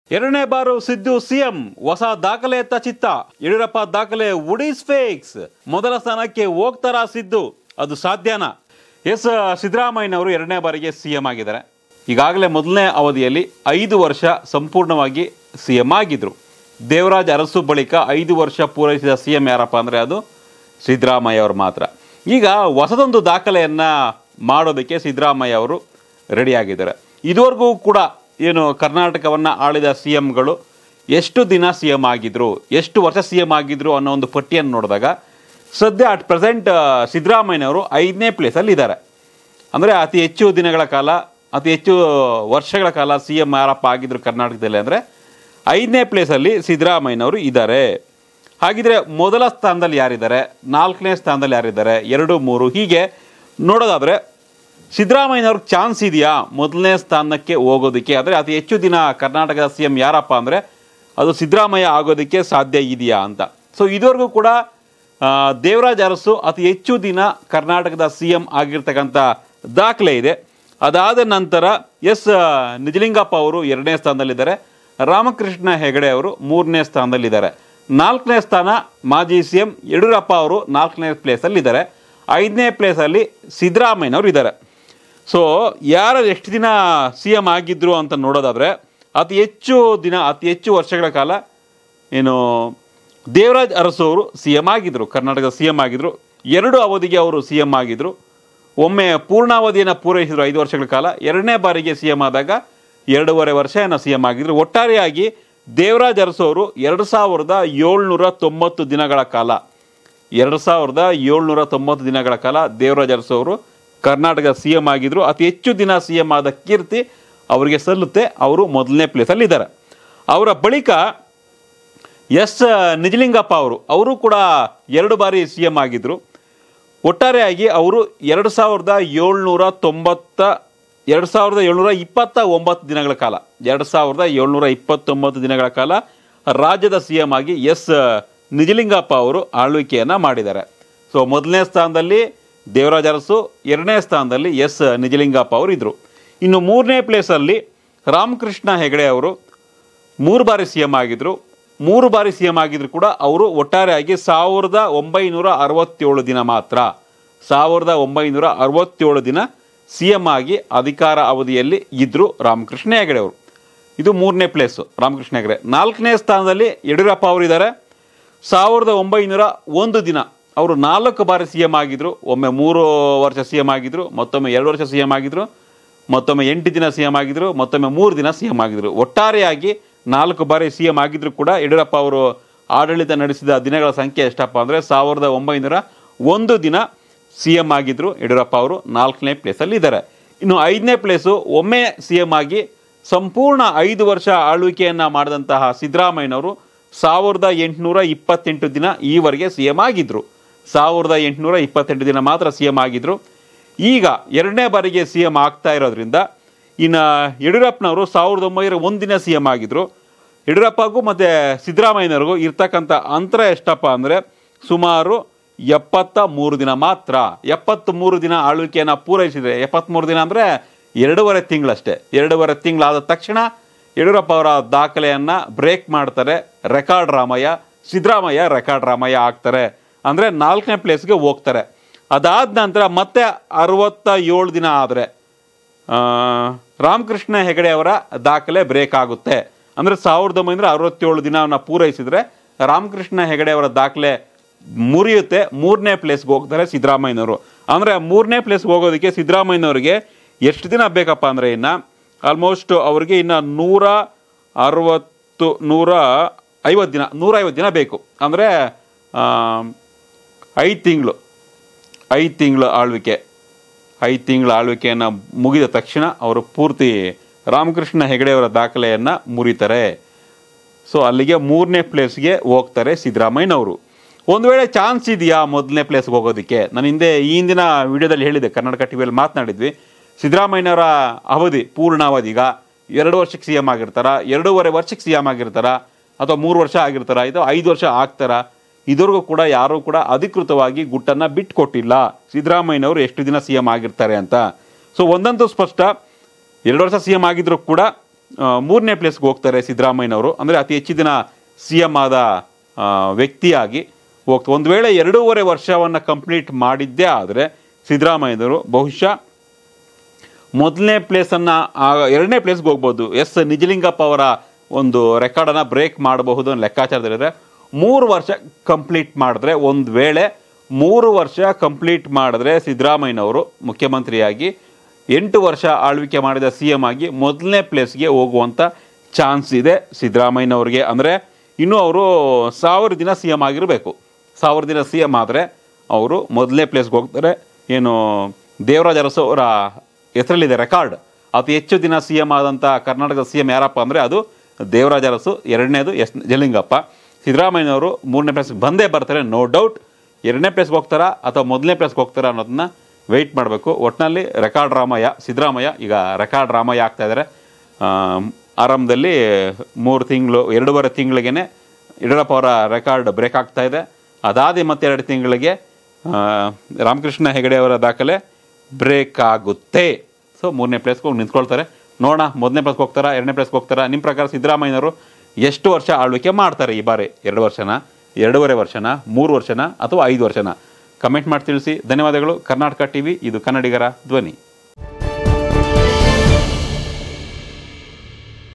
ಎರಡನೇ ಬಾರು ಸಿದ್ದು ಸಿಎಂ ಹೊಸ ದಾಖಲೆ ಎತ್ತ ಚಿತ್ತ ಯಡಿಯೂರಪ್ಪ ದಾಖಲೆ ವುಡೀಸ್ ಫೇಕ್ಸ್ ಮೊದಲ ಸ್ಥಾನಕ್ಕೆ ಹೋಗ್ತಾರಾ ಸಿದ್ದು ಅದು ಸಾಧ್ಯನಾ ಎಸ್ ಸಿದ್ದರಾಮಯ್ಯನವರು ಎರಡನೇ ಬಾರಿಗೆ ಸಿಎಂ ಆಗಿದ್ದಾರೆ ಈಗಾಗಲೇ ಮೊದಲನೇ ಅವಧಿಯಲ್ಲಿ ಐದು ವರ್ಷ ಸಂಪೂರ್ಣವಾಗಿ ಸಿಎಂ ಆಗಿದ್ರು ದೇವರಾಜ್ ಅರಸು ಬಳಿಕ ಐದು ವರ್ಷ ಪೂರೈಸಿದ ಸಿಎಂ ಯಾರಪ್ಪ ಅಂದರೆ ಅದು ಸಿದ್ದರಾಮಯ್ಯ ಅವರು ಮಾತ್ರ ಈಗ ಹೊಸದೊಂದು ದಾಖಲೆಯನ್ನ ಮಾಡೋದಕ್ಕೆ ಸಿದ್ದರಾಮಯ್ಯ ಅವರು ರೆಡಿಯಾಗಿದ್ದಾರೆ ಇದುವರೆಗೂ ಕೂಡ ಏನು ಕರ್ನಾಟಕವನ್ನು ಆಳಿದ ಸಿ ಎಂಗಳು ಎಷ್ಟು ದಿನ ಸಿ ಎಂ ಆಗಿದ್ರು ಎಷ್ಟು ವರ್ಷ ಸಿ ಎಂ ಆಗಿದ್ರು ಅನ್ನೋ ಒಂದು ಪಟ್ಟಿಯನ್ನು ನೋಡಿದಾಗ ಸದ್ಯ ಅಟ್ ಪ್ರೆಸೆಂಟ್ ಸಿದ್ದರಾಮಯ್ಯನವರು ಐದನೇ ಪ್ಲೇಸಲ್ಲಿ ಇದ್ದಾರೆ ಅಂದರೆ ಅತಿ ಹೆಚ್ಚು ದಿನಗಳ ಕಾಲ ಅತಿ ಹೆಚ್ಚು ವರ್ಷಗಳ ಕಾಲ ಸಿ ಎಂ ಯಾರಪ್ಪ ಆಗಿದ್ರು ಕರ್ನಾಟಕದಲ್ಲಿ ಅಂದರೆ ಐದನೇ ಪ್ಲೇಸಲ್ಲಿ ಸಿದ್ದರಾಮಯ್ಯನವರು ಇದ್ದಾರೆ ಹಾಗಿದ್ರೆ ಮೊದಲ ಸ್ಥಾನದಲ್ಲಿ ಯಾರಿದ್ದಾರೆ ನಾಲ್ಕನೇ ಸ್ಥಾನದಲ್ಲಿ ಯಾರಿದ್ದಾರೆ ಎರಡು ಮೂರು ಹೀಗೆ ನೋಡೋದಾದರೆ ಸಿದ್ದರಾಮಯ್ಯನವ್ರಿಗೆ ಚಾನ್ಸ್ ಇದೆಯಾ ಮೊದಲನೇ ಸ್ಥಾನಕ್ಕೆ ಹೋಗೋದಕ್ಕೆ ಅಂದರೆ ಅತಿ ಹೆಚ್ಚು ದಿನ ಕರ್ನಾಟಕದ ಸಿ ಎಂ ಯಾರಪ್ಪ ಅಂದರೆ ಅದು ಸಿದ್ದರಾಮಯ್ಯ ಆಗೋದಕ್ಕೆ ಸಾಧ್ಯ ಇದೆಯಾ ಅಂತ ಸೊ ಇದುವರೆಗೂ ಕೂಡ ಆ, ದೇವರಾಜ್ ಅರಸು ಅತಿ ಹೆಚ್ಚು ದಿನ ಕರ್ನಾಟಕದ ಸಿ ಎಂ ಆಗಿರ್ತಕ್ಕಂಥ ದಾಖಲೆ ಇದೆ ಅದಾದ ನಂತರ ಎಸ್ ನಿಜಲಿಂಗಪ್ಪ ಅವರು ಎರಡನೇ ಸ್ಥಾನದಲ್ಲಿದ್ದಾರೆ ರಾಮಕೃಷ್ಣ ಹೆಗಡೆ ಅವರು ಮೂರನೇ ಸ್ಥಾನದಲ್ಲಿದ್ದಾರೆ ನಾಲ್ಕನೇ ಸ್ಥಾನ ಮಾಜಿ ಸಿ ಎಂ ಯಡಿಯೂರಪ್ಪ ಅವರು ನಾಲ್ಕನೇ ಪ್ಲೇಸಲ್ಲಿದ್ದಾರೆ ಐದನೇ ಪ್ಲೇಸಲ್ಲಿ ಸಿದ್ದರಾಮಯ್ಯನವರು ಇದ್ದಾರೆ ಸೊ ಯಾರು ಎಷ್ಟು ದಿನ ಸಿ ಎಂ ಆಗಿದ್ರು ಅಂತ ನೋಡೋದಾದರೆ ಅತಿ ಹೆಚ್ಚು ದಿನ ಅತಿ ಹೆಚ್ಚು ವರ್ಷಗಳ ಕಾಲ ಏನು ದೇವರಾಜ್ ಅರಸು ಅವರು ಸಿ ಎಂ ಆಗಿದ್ರು ಕರ್ನಾಟಕದ ಸಿ ಎಂ ಆಗಿದ್ರು ಎರಡು ಅವಧಿಗೆ ಅವರು ಸಿ ಎಂ ಆಗಿದ್ರು ಒಮ್ಮೆ ಪೂರ್ಣಾವಧಿಯನ್ನು ಪೂರೈಸಿದ್ರು ಐದು ವರ್ಷಗಳ ಕಾಲ ಎರಡನೇ ಬಾರಿಗೆ ಸಿ ಎಂ ಆದಾಗ ಎರಡೂವರೆ ವರ್ಷ ಏನೋ ಸಿ ಎಂ ಆಗಿದ್ರು ಒಟ್ಟಾರೆಯಾಗಿ ದೇವರಾಜ್ ಅರಸು ಅವರು ಎರಡು ಸಾವಿರದ ಏಳ್ನೂರ ತೊಂಬತ್ತು ದಿನಗಳ ಕಾಲ ಎರಡು ಸಾವಿರದ ಏಳ್ನೂರ ತೊಂಬತ್ತು ದಿನಗಳ ಕಾಲ ದೇವರಾಜ್ ಅರಸು ಅವರು ಕರ್ನಾಟಕ ಸಿ ಎಂ ಆಗಿದ್ರು ಅತಿ ಹೆಚ್ಚು ದಿನ ಸಿ ಎಂ ಆದ ಕೀರ್ತಿ ಅವರಿಗೆ ಸಲ್ಲುತ್ತೆ ಅವರು ಮೊದಲನೇ ಪ್ಲೇಸಲ್ಲಿ ಇದ್ದಾರೆ ಅವರ ಬಳಿಕ ಎಸ್ ನಿಜಲಿಂಗಪ್ಪ ಅವರು ಅವರು ಕೂಡ ಎರಡು ಬಾರಿ ಸಿ ಎಂ ಆಗಿದ್ದರು ಒಟ್ಟಾರೆಯಾಗಿ ಅವರು ಎರಡು ಸಾವಿರದ ಏಳ್ನೂರ ತೊಂಬತ್ತ ಎರಡು ಸಾವಿರದ ಏಳ್ನೂರ ಇಪ್ಪತ್ತ ಒಂಬತ್ತು ದಿನಗಳ ಕಾಲ ಎರಡು ಸಾವಿರದ ಏಳ್ನೂರ ಇಪ್ಪತ್ತೊಂಬತ್ತು ದಿನಗಳ ಕಾಲ ರಾಜ್ಯದ ಸಿ ಎಂ ಆಗಿ ಎಸ್ ನಿಜಲಿಂಗಪ್ಪ ಅವರು ಆಳ್ವಿಕೆಯನ್ನು ಮಾಡಿದ್ದಾರೆ ಸೊ ಮೊದಲನೇ ಸ್ಥಾನದಲ್ಲಿ ದೇವರಾಜ ಅರಸು ಎರಡನೇ ಸ್ಥಾನದಲ್ಲಿ ಎಸ್ ನಿಜಲಿಂಗಪ್ಪ ಅವರು ಇದ್ದರು ಇನ್ನು ಮೂರನೇ ಪ್ಲೇಸಲ್ಲಿ ರಾಮಕೃಷ್ಣ ಹೆಗಡೆ ಅವರು ಮೂರು ಬಾರಿ ಸಿ ಎಂ ಆಗಿದ್ರು ಮೂರು ಬಾರಿ ಸಿ ಎಂ ಆಗಿದ್ರು ಕೂಡ ಅವರು ಒಟ್ಟಾರೆಯಾಗಿ ಸಾವಿರದ ಒಂಬೈನೂರ ಅರವತ್ತೇಳು ದಿನ ಮಾತ್ರ ಸಾವಿರದ ಒಂಬೈನೂರ ಅರವತ್ತೇಳು ದಿನ ಸಿ ಎಂ ಆಗಿ ಅಧಿಕಾರ ಅವಧಿಯಲ್ಲಿ ಇದ್ರು ರಾಮಕೃಷ್ಣ ಹೆಗಡೆ ಅವರು ಇದು ಮೂರನೇ ಪ್ಲೇಸು ರಾಮಕೃಷ್ಣ ಹೆಗಡೆ ನಾಲ್ಕನೇ ಸ್ಥಾನದಲ್ಲಿ ಯಡಿಯೂರಪ್ಪ ಅವರು ಇದ್ದಾರೆ ಸಾವಿರದ ಒಂಬೈನೂರ ಒಂದು ದಿನ ಅವರು ನಾಲ್ಕು ಬಾರಿ ಸಿ ಎಂ ಆಗಿದ್ರು ಒಮ್ಮೆ ಮೂರು ವರ್ಷ ಸಿ ಎಂ ಆಗಿದ್ರು ಮತ್ತೊಮ್ಮೆ ಎರಡು ವರ್ಷ ಸಿ ಎಂ ಆಗಿದ್ರು ಮತ್ತೊಮ್ಮೆ ಎಂಟು ದಿನ ಸಿ ಎಂ ಆಗಿದ್ರು ಮತ್ತೊಮ್ಮೆ ಮೂರು ದಿನ ಸಿ ಎಂ ಆಗಿದ್ರು ಒಟ್ಟಾರೆಯಾಗಿ ನಾಲ್ಕು ಬಾರಿ ಸಿ ಎಂ ಆಗಿದ್ರು ಕೂಡ ಯಡಿಯೂರಪ್ಪ ಅವರು ಆಡಳಿತ ನಡೆಸಿದ ದಿನಗಳ ಸಂಖ್ಯೆ ಎಷ್ಟಪ್ಪ ಅಂದರೆ ಸಾವಿರದ ಒಂಬೈನೂರ ಒಂದು ದಿನ ಸಿ ಎಂ ಆಗಿದ್ರು ಯಡಿಯೂರಪ್ಪ ಅವರು ನಾಲ್ಕನೇ ಪ್ಲೇಸಲ್ಲಿ ಇದ್ದಾರೆ ಇನ್ನು ಐದನೇ ಪ್ಲೇಸು ಒಮ್ಮೆ ಸಿ ಎಂ ಆಗಿ ಸಂಪೂರ್ಣ ಐದು ವರ್ಷ ಆಳ್ವಿಕೆಯನ್ನು ಮಾಡಿದಂತಹ ಸಿದ್ದರಾಮಯ್ಯನವರು ಸಾವಿರದ ಎಂಟುನೂರ ಇಪ್ಪತ್ತೆಂಟು ದಿನ ಈವರೆಗೆ ಸಿ ಎಂ ಆಗಿದ್ರು ಸಾವಿರದ ಎಂಟುನೂರ ಇಪ್ಪತ್ತೆಂಟು ದಿನ ಮಾತ್ರ ಸಿ ಎಂ ಆಗಿದ್ರು ಈಗ ಎರಡನೇ ಬಾರಿಗೆ ಸಿ ಎಂ ಆಗ್ತಾ ಇರೋದ್ರಿಂದ ಇನ್ನು ಯಡಿಯೂರಪ್ಪನವರು ಸಾವಿರದ ಒಂಬೈನೂರ ಒಂದಿನ ಸಿ ಎಂ ಆಗಿದ್ರು ಯಡಿಯೂರಪ್ಪಗೂ ಮತ್ತು ಸಿದ್ದರಾಮಯ್ಯನವ್ರಿಗೂ ಇರ್ತಕ್ಕಂಥ ಅಂತರ ಎಷ್ಟಪ್ಪ ಅಂದರೆ ಸುಮಾರು ಎಪ್ಪತ್ತ ಮೂರು ದಿನ ಮಾತ್ರ ಎಪ್ಪತ್ತ್ ಮೂರು ದಿನ ಆಳ್ವಿಕೆಯನ್ನು ಪೂರೈಸಿದರೆ ಎಪ್ಪತ್ತ್ಮೂರು ದಿನ ಅಂದರೆ ಎರಡೂವರೆ ತಿಂಗಳಷ್ಟೇ ಎರಡೂವರೆ ತಿಂಗಳಾದ ತಕ್ಷಣ ಯಡಿಯೂರಪ್ಪ ಅವರ ದಾಖಲೆಯನ್ನು ಬ್ರೇಕ್ ಮಾಡ್ತಾರೆ ರೆಕಾರ್ಡ್ ರಾಮಯ್ಯ ಸಿದ್ದರಾಮಯ್ಯ ರೆಕಾರ್ಡ್ ರಾಮಯ್ಯ ಆಗ್ತಾರೆ ಅಂದರೆ ನಾಲ್ಕನೇ ಪ್ಲೇಸ್ಗೆ ಹೋಗ್ತಾರೆ ಅದಾದ ನಂತರ ಮತ್ತೆ ಅರವತ್ತ ಏಳು ದಿನ ಆದರೆ ರಾಮಕೃಷ್ಣ ಹೆಗಡೆ ಅವರ ದಾಖಲೆ ಬ್ರೇಕ್ ಆಗುತ್ತೆ ಅಂದರೆ ಸಾವಿರದ ಒಂಬೈನೂರ ಅರವತ್ತೇಳು ದಿನವನ್ನು ಪೂರೈಸಿದರೆ ರಾಮಕೃಷ್ಣ ಹೆಗಡೆ ಅವರ ದಾಖಲೆ ಮುರಿಯುತ್ತೆ ಮೂರನೇ ಪ್ಲೇಸ್ಗೆ ಹೋಗ್ತಾರೆ ಸಿದ್ದರಾಮಯ್ಯನವರು ಅಂದರೆ ಮೂರನೇ ಪ್ಲೇಸ್ಗೆ ಹೋಗೋದಕ್ಕೆ ಸಿದ್ದರಾಮಯ್ಯನವರಿಗೆ ಎಷ್ಟು ದಿನ ಬೇಕಪ್ಪ ಅಂದರೆ ಇನ್ನು ಆಲ್ಮೋಸ್ಟ್ ಅವರಿಗೆ ಇನ್ನು ನೂರ ಅರವತ್ತು ನೂರ ಐವತ್ತು ದಿನ ನೂರೈವತ್ತು ದಿನ ಬೇಕು ಅಂದರೆ ಐದು ತಿಂಗಳು ಐದು ತಿಂಗಳು ಆಳ್ವಿಕೆ ಐದು ತಿಂಗಳ ಆಳ್ವಿಕೆಯನ್ನು ಮುಗಿದ ತಕ್ಷಣ ಅವರು ಪೂರ್ತಿ ರಾಮಕೃಷ್ಣ ಹೆಗಡೆಯವರ ದಾಖಲೆಯನ್ನು ಮುರಿತಾರೆ ಸೊ ಅಲ್ಲಿಗೆ ಮೂರನೇ ಪ್ಲೇಸ್ಗೆ ಹೋಗ್ತಾರೆ ಸಿದ್ದರಾಮಯ್ಯನವರು ಒಂದು ವೇಳೆ ಚಾನ್ಸ್ ಇದೆಯಾ ಮೊದಲನೇ ಪ್ಲೇಸ್ಗೆ ಹೋಗೋದಕ್ಕೆ ನಾನು ಹಿಂದೆ ಈ ಹಿಂದಿನ ವಿಡಿಯೋದಲ್ಲಿ ಹೇಳಿದೆ ಕರ್ನಾಟಕ ಟಿವಿಯಲ್ಲಿ ಮಾತನಾಡಿದ್ವಿ ಸಿದ್ದರಾಮಯ್ಯನವರ ಅವಧಿ ಪೂರ್ಣಾವಧಿ ಈಗ ಎರಡು ವರ್ಷಕ್ಕೆ ಸಿ ಎಂ ಆಗಿರ್ತಾರ ಎರಡೂವರೆ ವರ್ಷಕ್ಕೆ ಸಿ ಎಂ ಆಗಿರ್ತಾರ ಅಥವಾ ಮೂರು ವರ್ಷ ಆಗಿರ್ತಾರ ಇದು ಐದು ವರ್ಷ ಆಗ್ತಾರ ಇದುವರೆಗೂ ಕೂಡ ಯಾರೂ ಕೂಡ ಅಧಿಕೃತವಾಗಿ ಗುಟ್ಟನ್ನು ಬಿಟ್ಕೊಟ್ಟಿಲ್ಲ ಸಿದ್ದರಾಮಯ್ಯನವರು ಎಷ್ಟು ದಿನ ಸಿ ಎಂ ಆಗಿರ್ತಾರೆ ಅಂತ ಸೊ ಒಂದಂತೂ ಸ್ಪಷ್ಟ ಎರಡು ವರ್ಷ ಸಿ ಎಂ ಆಗಿದ್ರು ಕೂಡ ಆ, ಮೂರನೇ ಪ್ಲೇಸ್ಗೆ ಹೋಗ್ತಾರೆ ಸಿದ್ದರಾಮಯ್ಯನವರು ಅಂದರೆ ಅತಿ ಹೆಚ್ಚು ದಿನ ಸಿ ಎಮ್ ಆದ ಆ, ವ್ಯಕ್ತಿಯಾಗಿ ಹೋಗ್ತಾರೆ ಒಂದು ವೇಳೆ ಎರಡೂವರೆ ವರ್ಷವನ್ನು ಕಂಪ್ಲೀಟ್ ಮಾಡಿದ್ದೇ ಆದರೆ ಸಿದ್ದರಾಮಯ್ಯನವರು ಬಹುಶಃ ಮೊದಲನೇ ಪ್ಲೇಸನ್ನು ಎರಡನೇ ಪ್ಲೇಸ್ಗೆ ಹೋಗ್ಬೋದು ಎಸ್ ನಿಜಲಿಂಗಪ್ಪ ಅವರ ಒಂದು ರೆಕಾರ್ಡನ್ನು ಬ್ರೇಕ್ ಮಾಡಬಹುದು ಅನ್ನೋ ಲೆಕ್ಕಾಚಾರದಲ್ಲಿದೆ ಮೂರು ವರ್ಷ ಕಂಪ್ಲೀಟ್ ಮಾಡಿದ್ರೆ ಒಂದು ವೇಳೆ ಮೂರು ವರ್ಷ ಕಂಪ್ಲೀಟ್ ಮಾಡಿದ್ರೆ ಸಿದ್ದರಾಮಯ್ಯನವರು ಮುಖ್ಯಮಂತ್ರಿಯಾಗಿ ಎಂಟು ವರ್ಷ ಆಳ್ವಿಕೆ ಮಾಡಿದ ಸಿ ಎಮ್ ಆಗಿ ಮೊದಲನೇ ಪ್ಲೇಸ್ಗೆ ಹೋಗುವಂಥ ಚಾನ್ಸ್ ಇದೆ ಸಿದ್ದರಾಮಯ್ಯನವ್ರಿಗೆ ಅಂದರೆ ಇನ್ನೂ ಅವರು ಸಾವಿರ ದಿನ ಸಿ ಎಮ್ ಆಗಿರಬೇಕು ಸಾವಿರ ದಿನ ಸಿ ಎಮ್ ಆದರೆ ಅವರು ಮೊದಲನೇ ಪ್ಲೇಸ್ಗೆ ಹೋಗ್ತಾರೆ ಏನು ದೇವರಾಜ ಅರಸು ಅವರ ಹೆಸರಲ್ಲಿದೆ ರೆಕಾರ್ಡ್ ಅತಿ ಹೆಚ್ಚು ದಿನ ಸಿ ಎಮ್ ಆದಂಥ ಕರ್ನಾಟಕದ ಸಿ ಎಮ್ ಯಾರಪ್ಪ ಅಂದರೆ ಅದು ದೇವರಾಜ ಅರಸು ಎರಡನೇದು ಎಸ್ ಜಲಿಂಗಪ್ಪ ಸಿದ್ದರಾಮಯ್ಯನವರು ಮೂರನೇ ಪ್ಲೇಸ್ಗೆ ಬಂದೇ ಬರ್ತಾರೆ ನೋ ಡೌಟ್ ಎರಡನೇ ಪ್ಲೇಸ್ಗೆ ಹೋಗ್ತಾರಾ ಅಥವಾ ಮೊದಲನೇ ಪ್ಲೇಸ್ಗೆ ಹೋಗ್ತಾರಾ ಅನ್ನೋದನ್ನ ವೆಯ್ಟ್ ಮಾಡಬೇಕು ಒಟ್ಟಿನಲ್ಲಿ ರೆಕಾರ್ಡ್ ರಾಮಯ್ಯ ಸಿದ್ದರಾಮಯ್ಯ ಈಗ ರೆಕಾರ್ಡ್ ರಾಮಯ್ಯ ಆಗ್ತಾ ಇದ್ದಾರೆ ಆರಂಭದಲ್ಲಿ ಮೂರು ತಿಂಗಳು ಎರಡೂವರೆ ತಿಂಗಳಿಗೇನೆ ಯಡಿಯೂರಪ್ಪ ಅವರ ರೆಕಾರ್ಡ್ ಬ್ರೇಕ್ ಆಗ್ತಾ ಇದೆ ಅದಾದ ಮತ್ತೆರಡು ತಿಂಗಳಿಗೆ ಆ, ರಾಮಕೃಷ್ಣ ಹೆಗಡೆ ಅವರ ದಾಖಲೆ ಬ್ರೇಕ್ ಆಗುತ್ತೆ ಸೊ ಮೂರನೇ ಪ್ಲೇಸ್ಗೆ ಹೋಗಿ ನಿಂತ್ಕೊಳ್ತಾರೆ ನೋಡೋಣ ಮೊದಲನೇ ಪ್ಲೇಸ್ಗೆ ಹೋಗ್ತಾರಾ ಎರಡನೇ ಪ್ಲೇಸ್ಗೆ ಹೋಗ್ತಾರಾ ನಿಮ್ಮ ಪ್ರಕಾರ ಸಿದ್ದರಾಮಯ್ಯನವರು ಎಷ್ಟು ವರ್ಷ ಆಳ್ವಿಕೆ ಮಾಡ್ತಾರೆ ಈ ಬಾರಿ ಎರಡು ವರ್ಷನ ಎರಡೂವರೆ ವರ್ಷನ ಮೂರು ವರ್ಷನ ಅಥವಾ ಐದು ವರ್ಷನ ಕಮೆಂಟ್ ಮಾಡಿ ತಿಳಿಸಿ ಧನ್ಯವಾದಗಳು ಕರ್ನಾಟಕ ಟಿವಿ ಇದು ಕನ್ನಡಿಗರ ಧ್ವನಿ